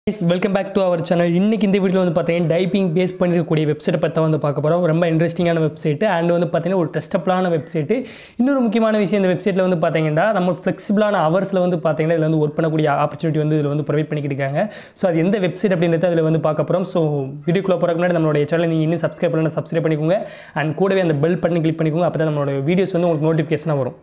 welcome back to our channel இன்னைக்கு இந்த வீடியோவில் வந்து பார்த்தீங்கன்னா டைப்பிங் பேஸ் பண்ணிருக்கக்கூடிய வெப்சைட்டை பற்றி வந்து பார்க்க போகிறோம் ரொம்ப இன்ட்ரெஸ்டிங்கான வெப்சைட்டு அண்ட் வந்து பார்த்தீங்கன்னா ஒரு டெஸ்டபிளான வெப்சைட்டு இன்னொரு முக்கியமான விஷயம் இந்த வெப்சைட்டில் வந்து பார்த்தீங்கன்னா நம்ம ஃப்ளெக்சிபிளான ஹவர்ஸில் வந்து பார்த்தீங்கன்னா இதில் வந்து ஒர்க் பண்ணக்கூடிய ஆப்பர்ச்சுனிட்டி வந்து இதில் வந்து ப்ரொவைட் பண்ணிக்கிட்டு இருக்காங்க ஸோ அது எந்த வெப்சைட் அப்படின்றத அதில் வந்து பார்க்க போகிறோம் ஸோ வீடியோக்குள்ளே போகிறக்கு முன்னாடி நம்மளுடைய சேனல் நீங்கள் இன்னும் சப்ஸ்கிரைப் பண்ணலாம் சப்ஸ்கிரைப் பண்ணிக்கோங்க அண்ட் கூடவே அந்த பெல் பண்ணி கிளிக் பண்ணிக்கோங்க அப்போ தான் நம்மளோட வீடியோஸ் வந்து உங்களுக்கு நோட்டிஃபிகேஷனாக வரும்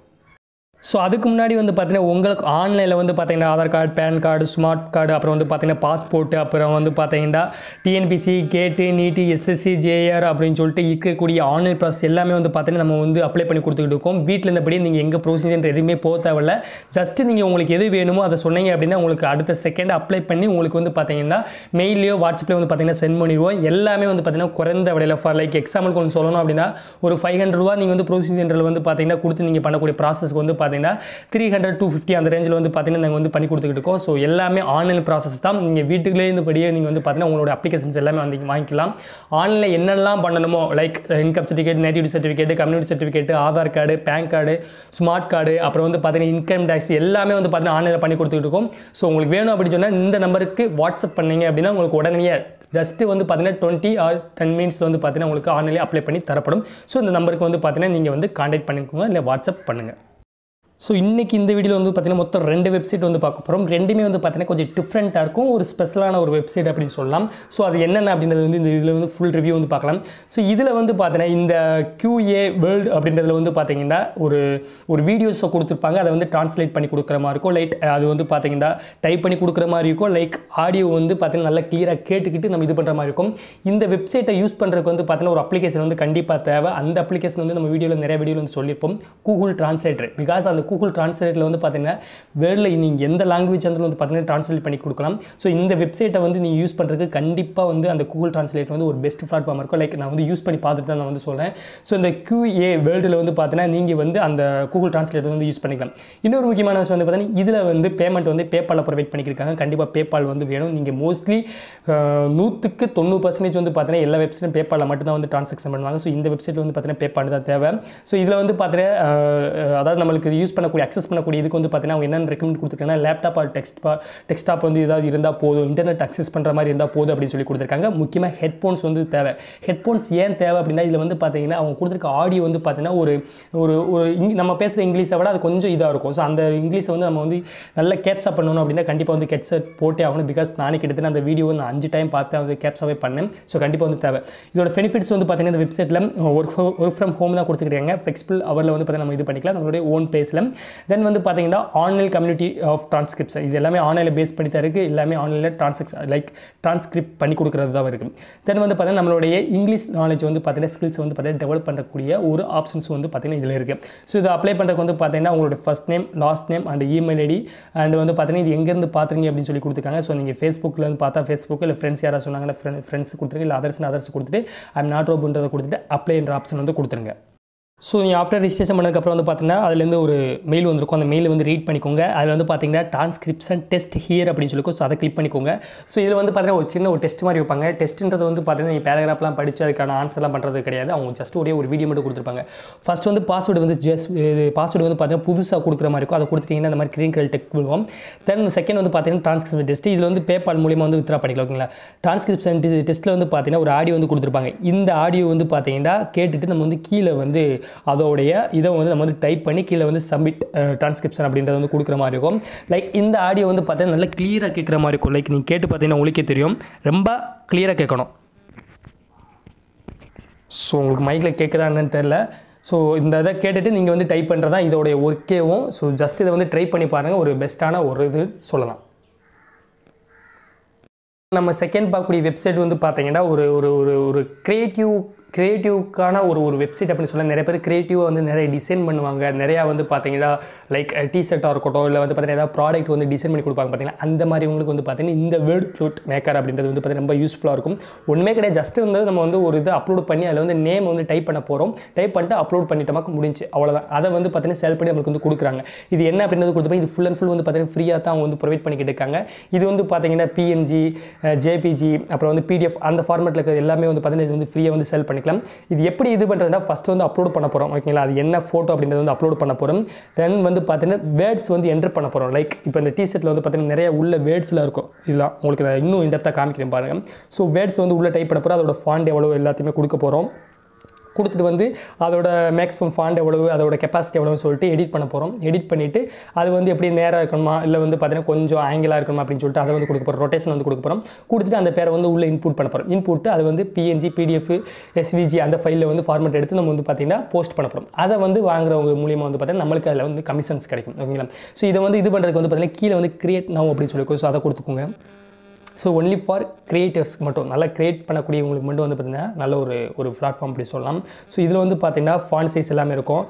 ஸோ அதுக்கு முன்னாடி வந்து பார்த்தீங்கன்னா உங்களுக்கு ஆன்லைனில் வந்து பார்த்தீங்கன்னா Aadhaar card PAN card smart card அப்புறம் வந்து பார்த்தீங்கன்னா பாஸ்போர்ட் அப்புறம் வந்து பார்த்தீங்கன்னா டிஎன்பிசி கேட்டு நீட்டு எஸ்எஸ்சி ஜேஆர் அப்படின்னு சொல்லிட்டு இருக்கக்கூடிய ஆன்லைன் ப்ராசஸ் எல்லாமே வந்து பார்த்தீங்கன்னா நம்ம வந்து அப்ளை பண்ணி கொடுத்துக்கிட்டு இருக்கோம் வீட்டில் இருந்தபடி நீங்கள் எங்கே ப்ரொசீஜர் எதுவுமே போக தேவையில்ல ஜஸ்ட் நீங்கள் உங்களுக்கு எது வேணுமோ அதை சொன்னீங்க அப்படின்னா உங்களுக்கு அடுத்த செகண்ட் அப்ளை பண்ணி உங்களுக்கு வந்து பார்த்தீங்கன்னா மெயிலையோ வாட்ஸ்அப்லேயோ வந்து பார்த்தீங்கன்னா சென்ட் பண்ணிடுவோம் எல்லாமே வந்து பார்த்தீங்கன்னா குறைந்த விலையில் ஃபார் லைக் எக்ஸாம்பிளுக்கு ஒன்று சொல்லணும் அப்படின்னா ஒரு ஃபைவ் ஹண்ட்ரட் ரூபா நீங்கள் வந்து ப்ரொசீஜரில் வந்து பார்த்தீங்கன்னா கொடுத்து நீங்கள் பண்ணக்கூடிய ப்ராசஸ்க்கு வந்து பார்த்தீங்கன்னா த்ரீ ஹண்ட்ரட் டூ ஃபிஃப்டி அந்த ரேஞ்சில் வந்து பார்த்தீங்கன்னா நாங்கள் வந்து பண்ணி கொடுத்துக்கிட்டு இருக்கோம் ஸோ எல்லாமே ஆன்லைன் ப்ராசஸ் தான் நீங்கள் வீட்டுக்குள்ளே இருந்தபடியே நீங்கள் வந்து பார்த்தீங்கன்னா உங்களோட அப்ளிகேஷன்ஸ் எல்லாமே வந்து வாங்கிக்கலாம் ஆன்லைனில் என்னெல்லாம் பண்ணணுமோ like income certificate nativity certificate community certificate Aadhaar card PAN card smart card அப்புறம் வந்து பார்த்தீங்கன்னா இன்கம் டேக்ஸ் எல்லாமே வந்து பார்த்தீங்கன்னா ஆன்லைனில் பண்ணி கொடுத்துக்கிட்டு இருக்கோம் ஸோ உங்களுக்கு வேணும் அப்படின்னு சொன்னால் இந்த நம்பருக்கு வாட்ஸ்அப் பண்ணீங்க அப்படின்னா உங்களுக்கு உடனே ஜஸ்ட்டு வந்து பார்த்தீங்கன்னா டுவெண்ட்டி ஆர் டென் மினிட்ஸில் வந்து பார்த்தீங்கன்னா உங்களுக்கு ஆன்லைனில் அப்ளை பண்ணி தரப்படும் ஸோ இந்த நம்பருக்கு வந்து பார்த்தீங்கன்னா நீங்கள் வந்து காண்டாக்ட் பண்ணிக்கோங்க இல்லை வாட்ஸ்அப் பண்ணுங்கள் ஸோ இன்றைக்கி இந்த வீடியோவில் வந்து பார்த்தீங்கன்னா மொத்தம் ரெண்டு வெப்சைட் வந்து பார்க்க போகிறோம் ரெண்டுமே வந்து பார்த்தீங்கன்னா கொஞ்சம் டிஃப்ரெண்ட்டாக இருக்கும் ஒரு ஸ்பெஷலான ஒரு வெப்சைட் அப்படின்னு சொல்லலாம் ஸோ அது என்னென்ன அப்படின்றது வந்து இந்த இதில் வந்து ஃபுல் ரிவ்யூ வந்து பார்க்கலாம் ஸோ இதில் வந்து பார்த்தீங்கன்னா இந்த QA வேர்ல்டு அப்படின்றதுல வந்து பார்த்தீங்கன்னா ஒரு ஒரு வீடியோஸை கொடுத்துருப்பாங்க அதை வந்து ட்ரான்ஸ்லேட் பண்ணி கொடுக்குற மாதிரி இருக்கும் லைட் அது வந்து பார்த்தீங்கன்னா டைப் பண்ணி கொடுக்குற மாதிரி இருக்கும் லைக் ஆடியோ வந்து பார்த்தீங்கன்னா நல்லா கிளியராக கேட்டுக்கிட்டு நம்ம இது பண்ணுற மாதிரி இருக்கும் இந்த வெப்சைட்டை யூஸ் பண்ணுறதுக்கு வந்து பார்த்தீங்கன்னா ஒரு அப்ளிகேஷன் வந்து கண்டிப்பாக தேவை அந்த அப்ளிகேஷன் வந்து நம்ம வீடியோவில் நிறைய வீடியோவில் வந்து சொல்லியிருப்போம் கூகுள் டிரான்ஸ்லேட்டர் பிகாஸ் அந்த கூகுள் டிரான்ஸ்லேட்டில் வந்து பார்த்தீங்கன்னா வேர்டில் நீங்கள் எந்த லாங்குவேஜ் வந்து வந்து பார்த்தீங்கன்னா ட்ரான்ஸ்லேட் பண்ணி கொடுக்கலாம் ஸோ இந்த வெப்சைட்டை வந்து நீங்கள் யூஸ் பண்ணுறதுக்கு கண்டிப்பாக வந்து அந்த கூகுள் டிரான்ஸ்லேட் வந்து ஒரு பெஸ்ட் பிளாட்ஃபார்ம் இருக்கும் லைக் நான் வந்து யூஸ் பண்ணி பார்த்துட்டு தான் நான் வந்து சொல்கிறேன் ஸோ இந்த QA வேர்ல்டில் வந்து பார்த்தீங்கன்னா நீங்கள் வந்து அந்த கூகுள் டிரான்ஸ்லேட்டர் வந்து யூஸ் பண்ணிக்கலாம் இன்னொரு முக்கியமான விஷயம் வந்து பார்த்தீங்கன்னா இதில் வந்து பேமெண்ட் வந்து பேபாலில் ப்ரொவைட் பண்ணியிருக்காங்க கண்டிப்பாக பேபால் வந்து வேணும் நீங்கள் மோஸ்ட்லி நூற்றுக்கு தொண்ணூறு பர்சன்டேஜ் வந்து பார்த்தீங்கன்னா எல்லா வெப்சைட்டும் பேபாலில் மட்டும் தான் வந்து ட்ரான்சாக்ஷன் பண்ணுவாங்க ஸோ இந்த வெப்சைட் வந்து பார்த்தீங்கன்னா பேபால் தான் தேவை ஸோ இதில் வந்து பார்த்தீங்கன்னா அஹ், அதாவது நம்மளுக்கு யூஸ் பண்ணக்கூடிய அக்சஸ் பண்ணக்கூடிய இதுக்கு வந்து பார்த்தீங்கன்னா அவங்க என்னென்ன ரெக்கமெண்ட் கொடுத்துருக்காங்கன்னா லேப்டாப் ஆர் டெக்ஸ்ட் டெஸ்க்டாப் வந்து ஏதாவது இருந்தால் போதும் இன்டர்நெட் அக்சஸ் பண்ணுற மாதிரி இருந்தால் போதும் அப்படின்னு சொல்லி கொடுத்துருக்காங்க முக்கியமாக ஹெட்ஃபோன்ஸ் வந்து தேவை ஹெட்ஃபோன்ஸ் ஏன் தேவை அப்படின்னா இதில் வந்து பார்த்தீங்கன்னா அவங்க கொடுத்துருக்க ஆடியோ வந்து பார்த்தீங்கன்னா ஒரு ஒரு ஒரு இங் நம்ம பேசுகிற இங்கிலீஷை விட அது கொஞ்சம் இதாக இருக்கும் ஸோ அந்த இங்கிலீஷை வந்து நம்ம வந்து நல்லா கேப்சா பண்ணணும் அப்படின்னா கண்டிப்பாக வந்து ஹெட்செட் போட்டே ஆகணும் பிகாஸ் நானே கிட்டத்தட்ட அந்த வீடியோ வந்து அஞ்சு டைம் பார்த்து அது கேப்ஸாகவே பண்ணேன் ஸோ கண்டிப்பாக வந்து தேவை இதோட பெனிஃபிட்ஸ் வந்து பார்த்தீங்கன்னா இந்த வெப்சைட்டில் ஒர்க் ஒர்க் ஃப்ரம் ஹோம் தான் கொடுத்துருக்காங்க ஃப்ளெக்சிபிள் ஹவரில் வந்து பார்த்தீங்கன்னா நம்ம இது பண்ணிக்கலாம் நம்மளுடைய ஓன் பேஸில் தென் வந்து பார்த்தீங்கன்னா ஆன்லைன் கம்யூனிட்டி ஆஃப் டிரான்ஸ்கிரிப்ஷன் இது எல்லாமே ஆன்லைனில் பேஸ் பண்ணி தான் இருக்குது எல்லாமே ஆன்லைனில் டிரான்ஸ்கிரிப் லைக் டிரான்ஸ்கிரிப்ட் பண்ணி கொடுக்குறது தான் இருக்குது தென் வந்து பார்த்தீங்கன்னா நம்மளுடைய இங்கிலீஷ் நாலேஜ் வந்து பார்த்தீங்கன்னா ஸ்கில்ஸ் வந்து பார்த்தீங்கன்னா டெவலப் பண்ணக்கூடிய ஒரு ஆப்ஷன்ஸ் வந்து பார்த்தீங்கன்னா இதில் இருக்குது ஸோ இதை அப்ளை பண்ணுறதுக்கு வந்து பார்த்தீங்கன்னா உங்களோட first name last name and email ID and வந்து பார்த்தீங்கன்னா இது எங்கேருந்து பார்த்துருங்க அப்படின்னு சொல்லி கொடுத்துருக்காங்க ஸோ நீங்கள் ஃபேஸ்புக்கில் வந்து பார்த்தா ஃபேஸ்புக் இல்லை ஃப்ரெண்ட்ஸ் யாராவது சொன்னாங்கன்னா ஃப்ரெண்ட்ஸ் கொடுத்துருங்க இல்லை அதர்ஸ் அதர்ஸ் கொடுத்துட்டு ஐம் நாட் ரோப்ன்றதை கொடுத்துட்டு அப்ளைன்ற ஆப்ஷன் வந்து கொடுத்துருங்க ஸோ நீங்கள் ஆஃப்டர் ரிஜிஸ்ட்ரேஷன் பண்ணதுக்கப்புறம் வந்து பார்த்தீங்கன்னா அதுலேருந்து ஒரு மெயில் வந்திருக்கும் அந்த மெயில் வந்து ரீட் பண்ணிக்கோங்க அதில் வந்து பார்த்தீங்கன்னா டிரான்ஸ்கிரிப்ஷன் டெஸ்ட் ஹியர் அப்படின்னு சொல்லிக்கும் ஸோ அதை கிளிக் பண்ணிக்கோங்க ஸோ இதில் வந்து பார்த்தீங்கன்னா ஒரு சின்ன ஒரு டெஸ்ட் மாதிரி வைப்பாங்க டெஸ்ட்டுன்றது வந்து பார்த்தீங்கன்னா நீங்கள் பேராகிராஃப்லாம் படித்து அதுக்கான ஆன்சர்லாம் பண்ணுறது கிடையாது அவங்க ஜஸ்ட் ஒரே ஒரு வீடியோ மட்டும் கொடுத்துருப்பாங்க ஃபர்ஸ்ட் வந்து பாஸ்வேர்டு வந்து ஜஸ்ட் பாஸ்வேர்டு வந்து பார்த்தீங்கன்னா புதுசாக கொடுக்குற மாதிரி இருக்கும் அதை கொடுத்துட்டீங்கன்னா இந்த மாதிரி கிரீன் கலர் டெக் விடுவோம் தென் செகண்ட் வந்து பார்த்தீங்கன்னா டிரான்ஸ்கிரிப்ஷன் டெஸ்ட் இதில் வந்து பேபால் மூலியமாக வந்து வித்ரா பண்ணிக்கலாம் ஓகேங்களா டிரான்ஸ்கிரிப்ஷன் டெஸ்ட்டில் வந்து பார்த்தீங்கன்னா ஒரு ஆடியோ வந்து கொடுத்துருப்பாங்க இந்த ஆடியோ வந்து பார்த்தீங்கன்னா கேட்டுட்டு நம்ம வந்து கீழே வந்து அதோடைய இதை வந்து நம்ம வந்து டைப் பண்ணி கீழே வந்து சப்மிட் டிரான்ஸ்கிரிப்ஷன் அப்படின்றத வந்து கொடுக்குற மாதிரி இருக்கும் லைக் இந்த ஆடியோ வந்து பார்த்தீங்கன்னா நல்லா கிளியராக கேட்குற மாதிரி இருக்கும் லைக் நீங்கள் கேட்டு பார்த்தீங்கன்னா உங்களுக்கே தெரியும் ரொம்ப கிளியராக கேட்கணும் ஸோ உங்களுக்கு மைக்கில் கேட்குதா என்னன்னு தெரில ஸோ இந்த இதை கேட்டுட்டு நீங்கள் வந்து டைப் பண்ணுறது தான் இதோடைய ஒர்க்கேவும் ஸோ ஜஸ்ட் இதை வந்து ட்ரை பண்ணி பாருங்கள் ஒரு பெஸ்ட்டான ஒரு இது சொல்லலாம் நம்ம செகண்ட் பார்க்கக்கூடிய வெப்சைட் வந்து பார்த்தீங்கன்னா ஒரு ஒரு ஒரு ஒரு க்ரியேட்டிவ் க்ரியேட்டிவ்க்கான ஒரு ஒரு வெப்சைட் அப்படின்னு சொல்ல நிறைய பேர் க்ரியேட்டிவாக வந்து நிறைய டிசைன் பண்ணுவாங்க நிறையா வந்து பார்த்தீங்கன்னா லைக் டிஷர்ட்டாக இருக்கட்டும் இல்லை வந்து பார்த்தீங்கன்னா ஏதாவது ப்ராடக்ட் வந்து டிசைன் பண்ணி கொடுப்பாங்க பார்த்தீங்கன்னா அந்த மாதிரி உங்களுக்கு வந்து பார்த்தீங்கன்னா இந்த வேர்ட் ஃப்ளூட் மேக்கர் அப்படின்றது வந்து பார்த்தீங்கன்னா ரொம்ப யூஸ்ஃபுல்லாக இருக்கும் ஒன்றுமே கிடையாது ஜஸ்ட் வந்து நம்ம வந்து ஒரு இது அப்லோட் பண்ணி அதில் வந்து நேம் வந்து டைப் பண்ண போகிறோம் டைப் பண்ணிட்டு அப்லோட் பண்ணிட்டோமா முடிஞ்சு அவ்வளோதான் அதை வந்து பார்த்தீங்கன்னா சேல் பண்ணி நம்மளுக்கு வந்து கொடுக்குறாங்க இது என்ன அப்படின்றது கொடுத்துப்போம் இது ஃபுல் அண்ட் ஃபுல் வந்து பார்த்தீங்கன்னா ஃப்ரீயாக தான் அவங்க வந்து ப்ரொவைட் பண்ணிக்கிட்டு இருக்காங்க இது வந்து பார்த்தீங்கன்னா பிஎன்ஜி ஜேபிஜி அப்புறம் வந்து பிடிஎஃப் அந்த ஃபார்மேட்டில் இருக்கிறது எல்லாமே வந்து பார்த்தீங்கன்னா இது வந்து ஃப்ரீயாக வந்து செல் பண்ணி பண்ணிக்கலாம் இது எப்படி இது பண்ணுறதுனா ஃபஸ்ட்டு வந்து அப்லோட் பண்ண போகிறோம் ஓகேங்களா அது என்ன ஃபோட்டோ அப்படின்றது வந்து அப்லோட் பண்ண போகிறோம் தென் வந்து பார்த்தீங்கன்னா வேர்ட்ஸ் வந்து என்டர் பண்ண போகிறோம் லைக் இப்போ இந்த டிஷர்ட்டில் வந்து பார்த்தீங்கன்னா நிறைய உள்ள வேர்ட்ஸில் இருக்கும் இதெல்லாம் உங்களுக்கு நான் இன்னும் இன்டெப்த்தாக காமிக்கிறேன் பாருங்கள் ஸோ வேர்ட்ஸ் வந்து உள்ளே டைப் பண்ண போகிறோம் அதோட ஃபாண்ட் எவ்வளோ எல்லாத்தையுமே கொடுக்க போகிறோம் கொடுத்துட்டு வந்து அதோட மேக்ஸிமம் ஃபாண்ட் எவ்வளவு அதோட கெப்பாசிட்டி எவ்வளோன்னு சொல்லிட்டு எடிட் பண்ண போகிறோம் எடிட் பண்ணிவிட்டு அது வந்து எப்படி நேராக இருக்கணுமா இல்லை வந்து பார்த்தீங்கன்னா கொஞ்சம் ஆங்கிளாக இருக்கணுமா அப்படின்னு சொல்லிட்டு அதை வந்து கொடுக்க போகிறோம் ரொட்டேஷன் வந்து கொடுக்க போகிறோம் கொடுத்துட்டு அந்த பேரை வந்து உள்ளே இன்புட் பண்ண போகிறோம் இன்புட் அது வந்து பிஎன்ஜி பிடிஎஃப் எஸ்விஜி அந்த ஃபைலில் வந்து ஃபார்மேட் எடுத்து நம்ம வந்து பார்த்தீங்கன்னா போஸ்ட் பண்ண போகிறோம் அதை வந்து வாங்குறவங்க மூலியமாக வந்து பார்த்தீங்கன்னா நம்மளுக்கு அதில் வந்து கமிஷன்ஸ் கிடைக்கும் ஓகேங்களா ஸோ இதை வந்து இது பண்ணுறதுக்கு வந்து பார்த்தீங்கன்னா கீழே வந்து கிரியேட் நவ் அப்படின்னு சொல்லி ஸோ அதை கொடுத்துக்கோங்க ஸோ ஒன்லி ஃபார் கிரியேட்டர்ஸ்க்கு மட்டும் நல்லா கிரியேட் பண்ணக்கூடியவங்களுக்கு மட்டும் வந்து பார்த்திங்கன்னா நல்ல ஒரு ஒரு பிளாட்ஃபார்ம் அப்படி சொல்லலாம் ஸோ இதில் வந்து பார்த்திங்கன்னா ஃபாண்ட் சைஸ் எல்லாமே இருக்கும்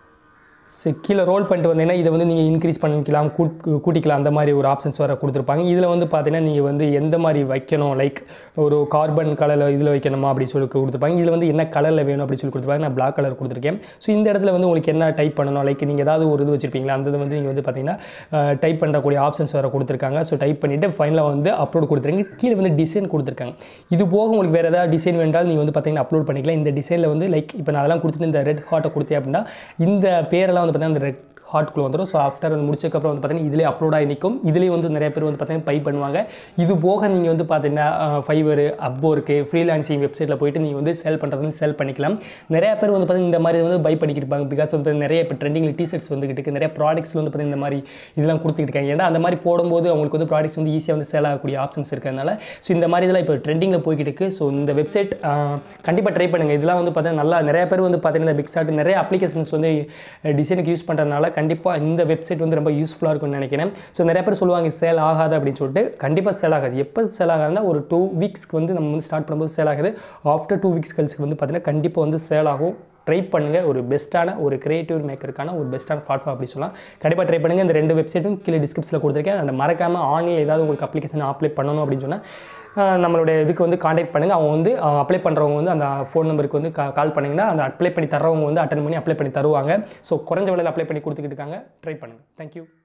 ஸோ கீழே ரோல் பண்ணிட்டு வந்தீங்கன்னா இதை வந்து நீங்கள் இன்க்ரீஸ் பண்ணிக்கலாம் கூட் கூட்டிக்கலாம் அந்த மாதிரி ஒரு ஆப்ஷன்ஸ் வர கொடுத்துருப்பாங்க இதில் வந்து பார்த்தீங்கன்னா நீங்கள் வந்து எந்த மாதிரி வைக்கணும் லைக் ஒரு கார்பன் கலரில் இதில் வைக்கணுமா அப்படின்னு சொல்லி கொடுத்துருப்பாங்க இதில் வந்து என்ன கலரில் வேணும் அப்படின்னு சொல்லி கொடுத்துருப்பாங்க நான் பிளாக் கலர் கொடுத்துருக்கேன் ஸோ இந்த இடத்துல வந்து உங்களுக்கு என்ன டைப் பண்ணணும் லைக் நீங்கள் ஏதாவது ஒரு இது வச்சிருப்பீங்களா அந்த இது வந்து நீங்கள் வந்து பார்த்தீங்கன்னா டைப் பண்ணுறக்கூடிய ஆப்ஷன்ஸ் வர கொடுத்துருக்காங்க ஸோ டைப் பண்ணிவிட்டு ஃபைனலாக வந்து அப்லோட் கொடுத்துருங்க கீழே வந்து டிசைன் கொடுத்துருக்காங்க இது போக உங்களுக்கு வேறு ஏதாவது டிசைன் வேண்டால் நீங்கள் வந்து பார்த்தீங்கன்னா அப்லோட் பண்ணிக்கலாம் இந்த டிசைனில் வந்து லைக் இப்போ நான் அதெல்லாம் கொடுத்துட்டு இந்த ரெட் ஹார்ட்டை கொடுத்தேன் அப்படின்னா இந்த பேரெல்லாம் வந்து பார்த்தீங்கன்னா இந்த ரெட் ஹார்ட்குள்ளே வந்துடும் ஸோ ஆஃப்டர் அது முடிச்சக்கப்புறம் வந்து பார்த்தீங்கன்னா இதிலே அப்லோட் ஆகி நிற்கும் இதுலேயே வந்து நிறைய பேர் வந்து பார்த்தீங்கன்னா பை பண்ணுவாங்க இது போக நீங்கள் வந்து பார்த்தீங்கன்னா ஃபைவர் அப்போ இருக்குது ஃப்ரீலான்சிங் வெப்சைட்டில் போயிட்டு நீங்கள் வந்து செல் பண்ணுறது வந்து செல் பண்ணிக்கலாம் நிறைய பேர் வந்து பார்த்தீங்கன்னா இந்த மாதிரி வந்து பை பண்ணிக்கிட்டு இருப்பாங்க பிகாஸ் வந்து நிறைய இப்போ ட்ரெண்டிங்கில் டிஷர்ட்ஸ் வந்துகிட்டு இருக்கு நிறைய ப்ராடக்ட்ஸ் வந்து பார்த்தீங்கன்னா இந்த மாதிரி இதெல்லாம் கொடுத்துக்கிட்டு இருக்காங்க ஏன்னா அந்த மாதிரி போடும்போது அவங்களுக்கு வந்து ப்ராடக்ட்ஸ் வந்து ஈஸியாக வந்து சேல் ஆகக்கூடிய ஆப்ஷன்ஸ் இருக்கிறதுனால ஸோ இந்த மாதிரி இதெல்லாம் இப்போ ட்ரெண்டிங்கில் போய்கிட்டு இருக்கு ஸோ இந்த வெப்சைட் கண்டிப்பாக ட்ரை பண்ணுங்கள் இதெல்லாம் வந்து பார்த்தீங்கன்னா நல்லா நிறைய பேர் வந்து பார்த்தீங்கன்னா பிக் ஷாட் நிறைய அப்ளிகேஷன்ஸ் வந்து டிசைனுக்கு யூஸ் பண்ணுறதுனால கண்டிப்பாக இந்த வெப்சைட் வந்து ரொம்ப யூஸ்ஃபுல்லாக இருக்கும்னு நினைக்கிறேன் ஸோ நிறைய பேர் சொல்லுவாங்க சேல் ஆகாது அப்படின்னு சொல்லிட்டு கண்டிப்பாக சேல் ஆகாது எப்போ சேல் ஆகாதுன்னா ஒரு டூ வீக்ஸ்க்கு வந்து நம்ம வந்து ஸ்டார்ட் பண்ணும்போது சேல் ஆகுது ஆஃப்டர் டூ வீக்ஸ் கழிச்சு வந்து பார்த்தீங்கன்னா கண்டிப்பாக வந்து சேல் ஆகும் ட்ரை பண்ணுங்கள் ஒரு பெஸ்ட்டான ஒரு கிரியேட்டிவ் மேக்கருக்கான ஒரு பெஸ்ட்டான பிளாட்ஃபார்ம் அப்படி சொல்லலாம் கண்டிப்பாக ட்ரை பண்ணுங்கள் இந்த ரெண்டு வெப்சைட்டும் கீழே டிஸ்கிரிப்ஷனில் கொடுத்துருக்கேன் அந்த மறக்காமல் ஆன்லைன் ஏதாவது உங்களுக்கு அப்ளிகேஷன் அப்ளை பண்ணணும் அப்படின்னு சொன்னால் நம்மளுடைய இதுக்கு வந்து காண்டாக்ட் பண்ணுங்கள் அவங்க வந்து அப்ளை பண்ணுறவங்க வந்து அந்த ஃபோன் நம்பருக்கு வந்து கால் பண்ணிங்கன்னா அந்த அப்ளை பண்ணி தரவங்க வந்து அட்டன் பண்ணி அப்ளை பண்ணி தருவாங்க ஸோ குறைஞ்ச விலையில் அப்ளை பண்ணி கொடுத்துக்கிட்டு இருக்காங்க ட்ரை பண்ணுங்கள் தேங்க்யூ